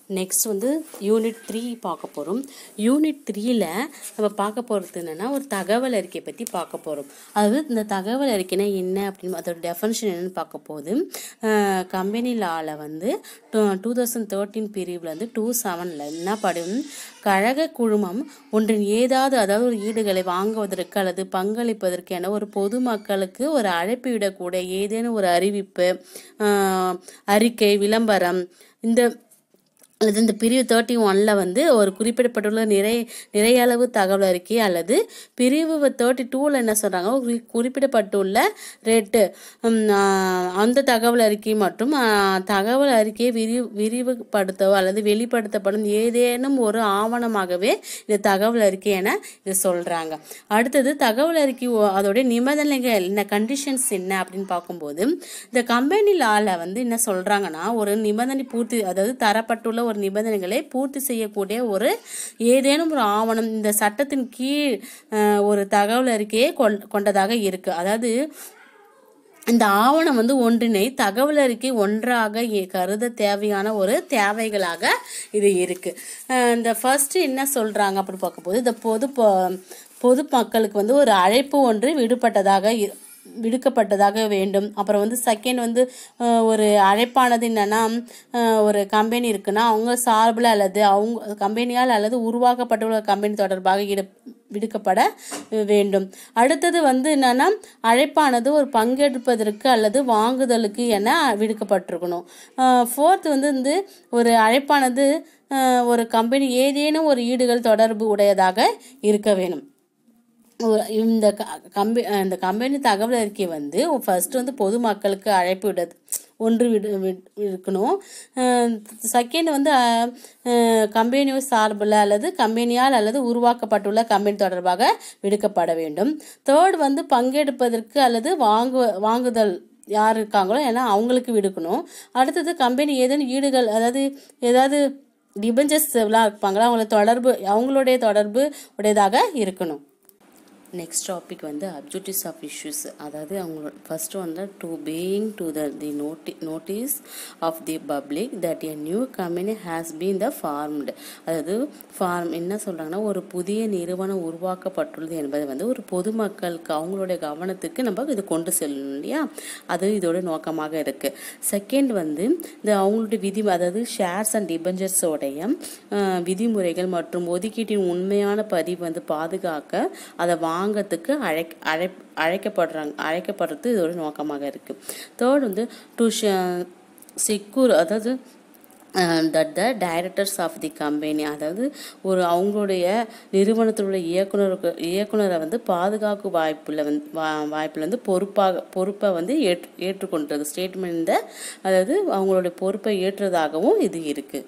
next வந்து unit three பார்க்க போகிறோம் யூனிட் த்ரீயில் நம்ம பார்க்க போகிறது என்னென்னா ஒரு தகவல் அறிக்கை பற்றி பார்க்க போகிறோம் அதாவது இந்த தகவல் அறிக்கைனா என்ன அப்படின்னு அதோட டெஃபனிஷன் என்னன்னு பார்க்க போகுது கம்பெனி லாவில் வந்து டூ தௌசண்ட் தேர்ட்டீன் பிரிவில் வந்து டூ செவனில் என்ன படும் கழக குழுமம் ஒன்றின் ஏதாவது அதாவது ஒரு ஈடுகளை வாங்குவதற்கு அல்லது பங்களிப்பதற்கு என ஒரு பொதுமக்களுக்கு ஒரு அழைப்பு விடக்கூடிய ஏதேனும் ஒரு அறிவிப்பு ஆஹ், அறிக்கை விளம்பரம் இந்த அல்லது இந்த பிரிவு தேர்ட்டி ஒனில் வந்து ஒரு குறிப்பிடப்பட்டுள்ள நிறை நிறையளவு தகவல் அறிக்கை அல்லது பிரிவு தேர்ட்டி டூவில் என்ன சொல்கிறாங்க ஒரு குறிப்பிடப்பட்டுள்ள ரேட்டு அந்த தகவல் அறிக்கை மற்றும் ஆ, தகவல் அறிக்கையை விரி விரிவுபடுத்தவோ அல்லது வெளிப்படுத்தப்படும் ஏதேனும் ஒரு ஆவணமாகவே இந்த தகவல் அறிக்கை என இது சொல்கிறாங்க அடுத்தது தகவல் அறிக்கை ஓ- அதோடைய நிபந்தனைகள் என்ன கண்டிஷன்ஸ் என்ன அப்படின்னு பார்க்கும்போது இந்த கம்பெனி லால வந்து என்ன சொல்றாங்கன்னா ஒரு நிபந்தனை பூர்த்தி அதாவது தரப்பட்டுள்ள ஒரு நிபந்தனைகளை பூர்த்தி செய்யக்கூடிய ஒரு ஏதேனும் ஒரு ஆவணம் இந்த சட்டத்தின் கீழ் அஹ், ஒரு தகவல் அறிக்கையை கொண்- கொண்டதாக இருக்கு அதாவது இந்த ஆவணம் வந்து ஒன்றினை தகவல் அறிக்கை ஒன்றாக எ- கருத தேவையான ஒரு தேவைகளாக இது இருக்கு அஹ் இந்த ஃபர்ஸ்ட் என்ன சொல்றாங்க அப்படின்னு பார்க்கும்போது இந்த பொது பொ- பொது மக்களுக்கு வந்து ஒரு அழைப்பு ஒன்று விடுபட்டதாக இ- விடுக்கப்பட்டதாக வேண்டும் அப்புறம் வந்து செகண்ட் வந்து அஹ், ஒரு அழைப்பானது என்னன்னா அஹ், ஒரு கம்பெனி இருக்குன்னா அவங்க சார்பில் அல்லது அவங்க கம்பெனியால் அல்லது உருவாக்கப்பட்டுள்ள கம்பெனி தொடர்பாக இட விடுக்கப்பட வேண்டும் அடுத்தது வந்து என்னன்னா அழைப்பானது ஒரு பங்கெடுப்பதற்கு அல்லது வாங்குதலுக்கு என விடுக்கப்பட்டிருக்கணும் ஃபோர்த் வந்து வந்து ஒரு அழைப்பானது அஹ், ஒரு கம்பெனி ஏதேனும் ஒரு ஈடுகள் தொடர்பு உடையதாக இருக்க வேணும் ஒரு இந்த க- கம்பெ இந்த கம்பெனி தகவல் அறிக்கை வந்து ஃபர்ஸ்ட் வந்து பொதுமக்களுக்கு அழைப்பு விட ஒன்று விடு விட்- இருக்கணும் செகண்ட் வந்து கம்பெனி சார்பில் அல்லது கம்பெனியால் அல்லது உருவாக்கப்பட்டுள்ள கம்பெனி தொடர்பாக விடுக்கப்பட வேண்டும் தேர்ட் வந்து பங்கெடுப்பதற்கு அல்லது வாங்கு வாங்குதல் யார் இருக்காங்களோ ஏன்னா அவங்களுக்கு விடுக்கணும் அடுத்தது கம்பெனி ஏதேனும் ஈடுகள் அதாவது ஏதாவது டிபெஞ்சர்ஸ் எல்லாம் இருப்பாங்களா அவங்கள தொடர்பு அவங்களுடைய தொடர்பு உடையதாக இருக்கணும் நெக்ஸ்ட் டாபிக் வந்து அப்ஜெக்டிவ்ஸ் ஆஃப் இஷ்யூஸ் அதாவது அவங்களோட ஃபர்ஸ்ட் வந்து to being to the the noti notice of the public that a new company has been the formed அதாவது ஃபார்ம் என்ன சொல்கிறாங்கன்னா ஒரு புதிய நிறுவனம் உருவாக்கப்பட்டுள்ளது என்பது வந்து ஒரு பொதுமக்களுக்கு அவங்களுடைய கவனத்துக்கு நம்ம இது கொண்டு செல்லணும் இல்லையா அது இதோட நோக்கமாக இருக்குது செகண்ட் வந்து இந்த அவங்களுடைய விதி அதாவது ஷேர்ஸ் அண்ட் டிபெஞ்சர்ஸோடைய விதிமுறைகள் மற்றும் ஒதுக்கீட்டின் உண்மையான பதிவு வந்து பாதுகாக்க அதை வாங்கறதுக்கு அழைக் அழை அழைக்கப்படுறாங்க அழைக்கப்படுறது இதோட நோக்கமாக இருக்குது தேர்ட் வந்து டு செக்யூர் அதாவது that the directors of the company அதாவது ஒரு அவங்களுடைய நிறுவனத்தினுடைய இயக்குனருக்கு இயக்குனரை வந்து பாதுகாப்பு வாய்ப்பில் வந்து வா வாய்ப்பில் வந்து பொறுப்பாக பொறுப்பை வந்து ஏற்று ஏற்றுக்கொண்டது ஸ்டேட்மெண்ட் அதாவது அவங்களுடைய பொறுப்பை ஏற்றதாகவும் இது இருக்குது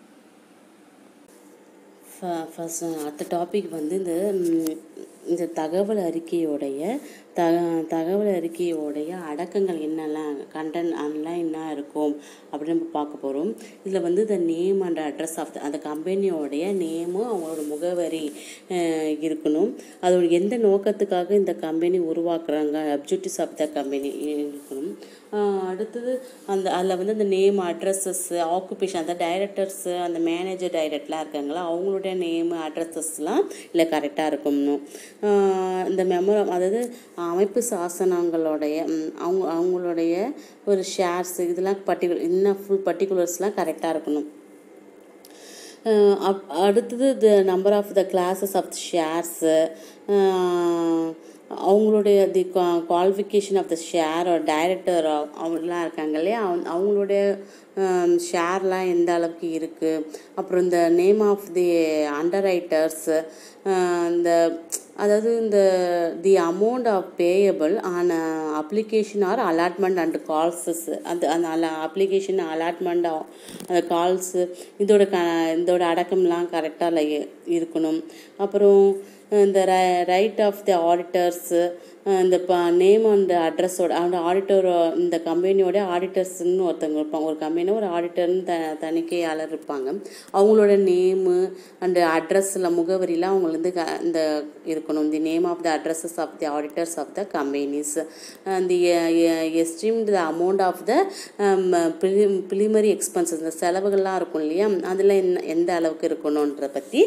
ஃபஸ்ட் அடுத்த டாபிக் வந்து இந்த ம், இந்த தகவல் அறிக்கையோடைய த தகவல் அறிக்கையோடைய அடக்கங்கள் என்னெல்லாம் கண்டன் அதெல்லாம் என்ன இருக்கும் அப்படின்னு நம்ம பார்க்க போகிறோம் இதில் வந்து இந்த நேம் அண்ட் அட்ரஸ் ஆஃப் அந்த கம்பெனியோடைய நேமும் அவங்களோட முகவரி அஹ், இருக்கணும் அதோட எந்த நோக்கத்துக்காக இந்த கம்பெனி உருவாக்குறாங்க அப்ஜெக்டிவ்ஸ் ஆஃப் த கம்பெனி இருக்கணும் ஆஹ் அடுத்தது அந்த அதில் வந்து அந்த நேம் அட்ரஸஸ் ஆக்குபேஷன் அந்த டைரக்டர்ஸு அந்த மேனேஜர் டைரக்டர்லாம் இருக்காங்களா அவங்களுடைய நேமு அட்ரஸஸ்லாம் இல்லை கரெக்டாக இருக்கணும் ஆஹ் இந்த மெமரம் அதாவது அமைப்பு சாசனங்களுடைய ம், அவங்க அவங்களுடைய ஒரு ஷேர்ஸ் இதெல்லாம் பர்டிகுலர் இன்னும் ஃபுல் பர்டிகுலர்ஸ்லாம் கரெக்டாக இருக்கணும் அஹ் அப்- அடுத்தது the number of the classes of shares அவங்களுடைய the qualification of the share director அவங்களாம் இருக்காங்க இல்லையா அவங்க- அவங்களுடைய ஷேர்லாம் எந்த அளவுக்கு இருக்குது அப்புறம் இந்த name of the underwriters இந்த அதாவது இந்த the amount of payable on application or allotment and calls அந்த அந்த அப்ளிகேஷன் அலாட்மெண்ட் அந்த கால்ஸு இதோட க இதோட அடக்கம்லாம் கரெக்டாக இருக்கணும் அப்புறம் இந்த ரைட் ஆஃப் தி ஆடிட்டர்ஸு இந்த ப நேம் அண்ட் அட்ரஸோட அந்த ஆடிட்டர் இந்த கம்பெனியோட ஆடிட்டர்ஸ்னு ஒருத்தவங்க இருப்பாங்க ஒரு கம்பெனியில் ஒரு ஆடிட்டர்னு த தணிக்கையாளர் இருப்பாங்க அவங்களோட நேமு அண்ட் அட்ரஸில் முகவரிலாம் அவங்க வந்து க இந்த இருக்கணும் the name of the addresses of the auditors of the companies the estimate the amount of the preliminary expenses இந்த செலவுகள்லாம் இருக்கும் இல்லையா அதில் என்ன எந்த அளவுக்கு இருக்கணுன்றத பற்றி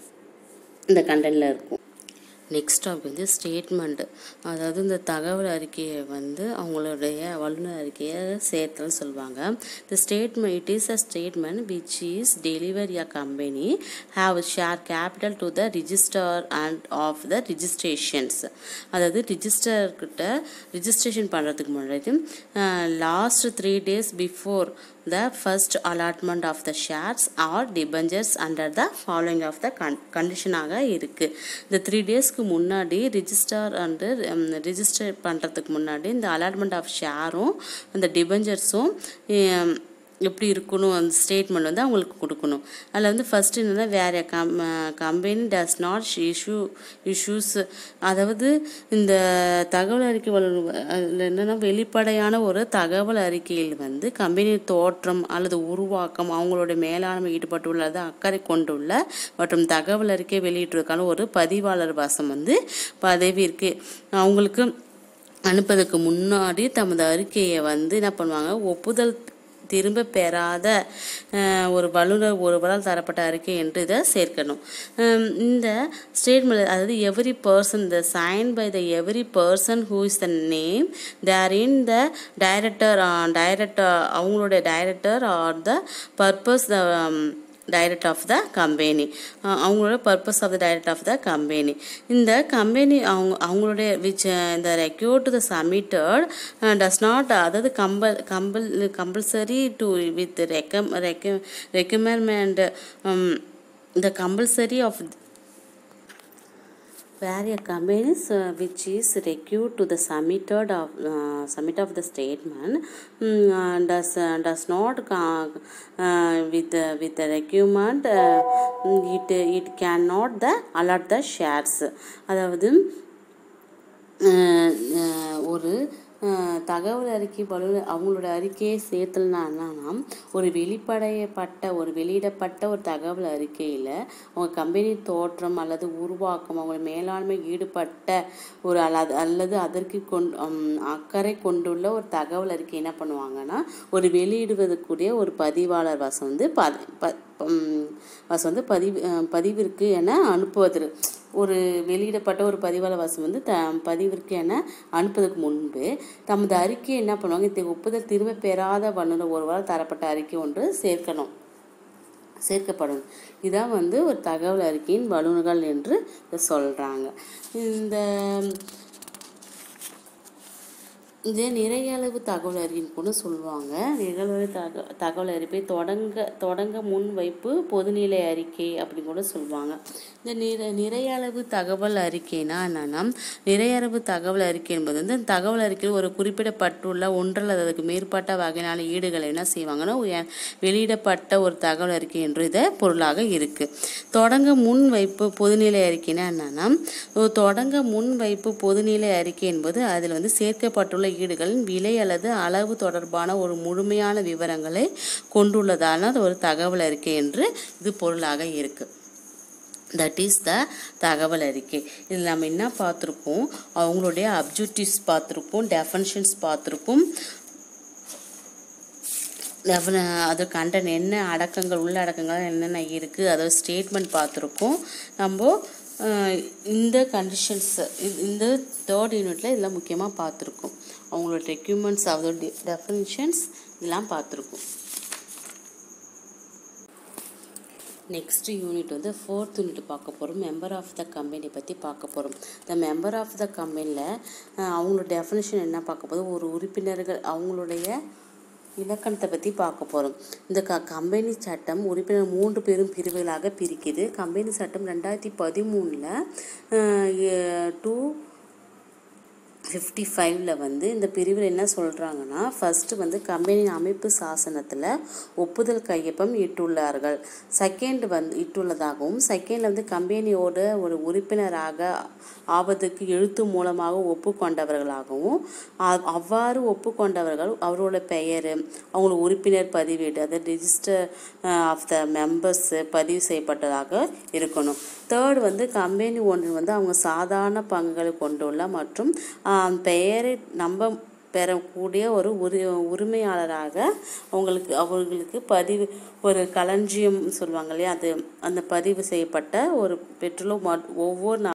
இந்த கண்டென்ட்டில் இருக்கும் நெக்ஸ்ட் டாபிக் வந்து ஸ்டேட்மெண்ட் அதாவது இந்த தகவல் அறிக்கையை வந்து அவங்களுடைய வல்லுநர் அறிக்கையை சேர்த்தல் சொல்லுவாங்க the statement it is a statement which is deliver ய company have share capital to the register and of the registrations அதாவது ரிஜிஸ்டர்கிட்ட ரிஜிஸ்ட்ரேஷன் பண்ணுறதுக்கு முன்னாடி last three days before the first allotment of the shares or debentures under the following of the கன் கண்டிஷனாக இருக்குது இந்த three டேஸ்க்கு முன்னாடி ரிஜிஸ்டர் அண்டு ரிஜிஸ்டர் பண்ணுறதுக்கு முன்னாடி இந்த அலாட்மெண்ட் ஆஃப் ஷேரும் அந்த டிபெஞ்சர்ஸும் எப்படி இருக்கணும் அந்த ஸ்டேட்மெண்ட் வந்து அவங்களுக்கு கொடுக்கணும் அதில் வந்து ஃபஸ்ட்டு என்னென்னா வேறு கம் company does not issue issues அதாவது இந்த தகவல் அறிக்கை அதில் என்னென்னா வெளிப்படையான ஒரு தகவல் அறிக்கையில் வந்து கம்பெனி தோற்றம் அல்லது உருவாக்கம் அவங்களோட மேலாண்மை ஈடுபட்டுள்ளது அக்கறை கொண்டுள்ள மற்றும் தகவல் அறிக்கை வெளியிட்டிருக்கான ஒரு பதிவாளர் வாசம் வந்து பதவி இருக்குது அவங்களுக்கு அனுப்பதுக்கு முன்னாடி தமது அறிக்கையை வந்து என்ன பண்ணுவாங்க ஒப்புதல் திரும்ப பெறாத ஒரு வல்லுநர் ஒருவரால் தரப்பட்ட அறிக்கை என்று இதை சேர்க்கணும் இந்த ஸ்டேட்மெண்ட் அதாவது every person the sign by the every person who is the name there in the director director அவங்களுடைய director are the purpose the direct of the company அவங்களோட purpose of the direct of the company இந்த company அவங்க அவங்களுடைய which இந்த require to the submitted does not அதாவது compel compel compulsory to with recom recom recommend the compulsory of where a companies uh, which is required to the submitted of uh, submit of the statement um, uh, does uh, does not uh, uh, with uh, with the requirement uh, it it cannot the allot the shares அதாவது ஒரு தகவல் அறிக்கை வல்லுநர் அவங்களோட அறிக்கையை சேர்த்தல்னா என்னன்னா ஒரு வெளிப்படையப்பட்ட ஒரு வெளியிடப்பட்ட ஒரு தகவல் அறிக்கையில் அவங்க கம்பெனி தோற்றம் அல்லது உருவாக்கம் அவங்க மேலாண்மை ஈடுபட்ட ஒரு அல்லது அல்லது அதற்கு கொண்டு அக்கறை கொண்டுள்ள ஒரு தகவல் அறிக்கை என்ன பண்ணுவாங்கன்னா ஒரு வெளியிடுவதற்குரிய ஒரு பதிவாளர் வசம் வந்து ப வசம் வந்து பதிவு பதிவிற்கு என அனுப்புவது ஒரு வெளியிடப்பட்ட ஒரு பதிவாளர் வாசம் வந்து த பதிவிற்கு என அனுப்புவதற்கு முன்பு தமது அறிக்கையை என்ன பண்ணுவாங்க இத்தகைய ஒப்புதல் திரும்ப பெறாத வல்லுநர் ஒருவரால் தரப்பட்ட அறிக்கை ஒன்று சேர்க்கணும் சேர்க்கப்படும் இதான் வந்து ஒரு தகவல் அறிக்கையின் வல்லுநர்கள் என்று சொல்கிறாங்க இந்த இதே நிறைய அளவு தகவல் அறிக்கைன்னு கூட சொல்லுவாங்க நிகழ்வு தக தகவல் அறிக்கை தொடங்க தொடங்க முன் வைப்பு பொதுநிலை அறிக்கை அப்படின்னு கூட சொல்லுவாங்க இந்த நிற நிறைய அளவு தகவல் அறிக்கைனா என்னன்னா நிறைய அளவு தகவல் அறிக்கை என்பது வந்து தகவல் அறிக்கையில் ஒரு குறிப்பிடப்பட்டுள்ள ஒன்றல் அதுக்கு மேற்பட்ட வகையான ஈடுகளை என்ன செய்வாங்கன்னா வெளியிடப்பட்ட ஒரு தகவல் அறிக்கை என்று இதை பொருளாக இருக்கு தொடங்க முன் வைப்பு பொதுநிலை அறிக்கைனா என்னன்னா தொடங்க முன் வைப்பு பொதுநிலை அறிக்கை என்பது அதில் வந்து சேர்க்கப்பட்டுள்ள ஈடுகளின் விலை அல்லது அளவு தொடர்பான ஒரு முழுமையான விவரங்களை கொண்டுள்ளதான ஒரு தகவல் அறிக்கை என்று இது பொருளாக இருக்கு தட் இஸ் த தகவல் அறிக்கை இதில் நம்ம என்ன பார்த்துருக்கோம் அவங்களுடைய அப்ஜெக்டிவ்ஸ் பார்த்துருப்போம் டெஃபனிஷன்ஸ் பார்த்துருப்போம் அது கண்டென்ட் என்ன அடக்கங்கள் உள்ள அடக்கங்கள் என்னென்ன இருக்குது அதோட ஸ்டேட்மெண்ட் பார்த்துருக்கோம் நம்ம இந்த கண்டிஷன்ஸ் இந்த தேர்ட் யூனிட்டில் இதெல்லாம் முக்கியமாக பார்த்துருக்கோம் அவங்களோட ரெக்யூமெண்ட்ஸ் அதோட டெஃபினிஷன்ஸ் இதெல்லாம் பார்த்துருக்கோம் நெக்ஸ்ட் யூனிட் வந்து ஃபோர்த் யூனிட் பார்க்க போகிறோம் மெம்பர் ஆஃப் த கம்பெனி பற்றி பார்க்க போகிறோம் இந்த மெம்பர் ஆஃப் த கம்பெனியில் அவங்களோட டெஃபினேஷன் என்ன பார்க்க போதும் ஒரு உறுப்பினர்கள் அவங்களுடைய இலக்கணத்தை பற்றி பார்க்க போகிறோம் இந்த க கம்பெனி சட்டம் உறுப்பினர் மூன்று பெரும் பிரிவுகளாக பிரிக்குது கம்பெனி சட்டம் ரெண்டாயிரத்தி பதிமூணில் டூ ஃபிஃப்டி ஃபைவ்ல வந்து இந்த பிரிவில் என்ன சொல்கிறாங்கன்னா ஃபஸ்ட்டு வந்து கம்பெனியின் அமைப்பு சாசனத்தில் ஒப்புதல் கையொப்பம் இட்டுள்ளார்கள் செகண்ட் வந்து இட்டுள்ளதாகவும் செகண்டில் வந்து கம்பெனியோட ஒரு உறுப்பினராக ஆவதற்கு எழுத்து மூலமாக ஒப்புக்கொண்டவர்களாகவும் அ- அவ்வாறு ஒப்புக்கொண்டவர்கள் அவரோட பெயர் அவங்களோட உறுப்பினர் பதிவேடு அதாவது ரிஜிஸ்டர் ஆஃப் த மெம்பர்ஸ் பதிவு செய்யப்பட்டதாக இருக்கணும் தேர்ட் வந்து கம்பெனி ஒன்று வந்து அவங்க சாதாரண பங்குகளை கொண்டுள்ள மற்றும் ஆஹ், பெயரை நம்ப பெறக்கூடிய ஒரு உரி உரிமையாளராக அவங்களுக்கு அவர்களுக்கு பதிவு ஒரு களஞ்சியம் சொல்லுவாங்க இல்லையா அது அந்த பதிவு செய்யப்பட்ட ஒரு பெற்றுள்ள ஒவ்வொரு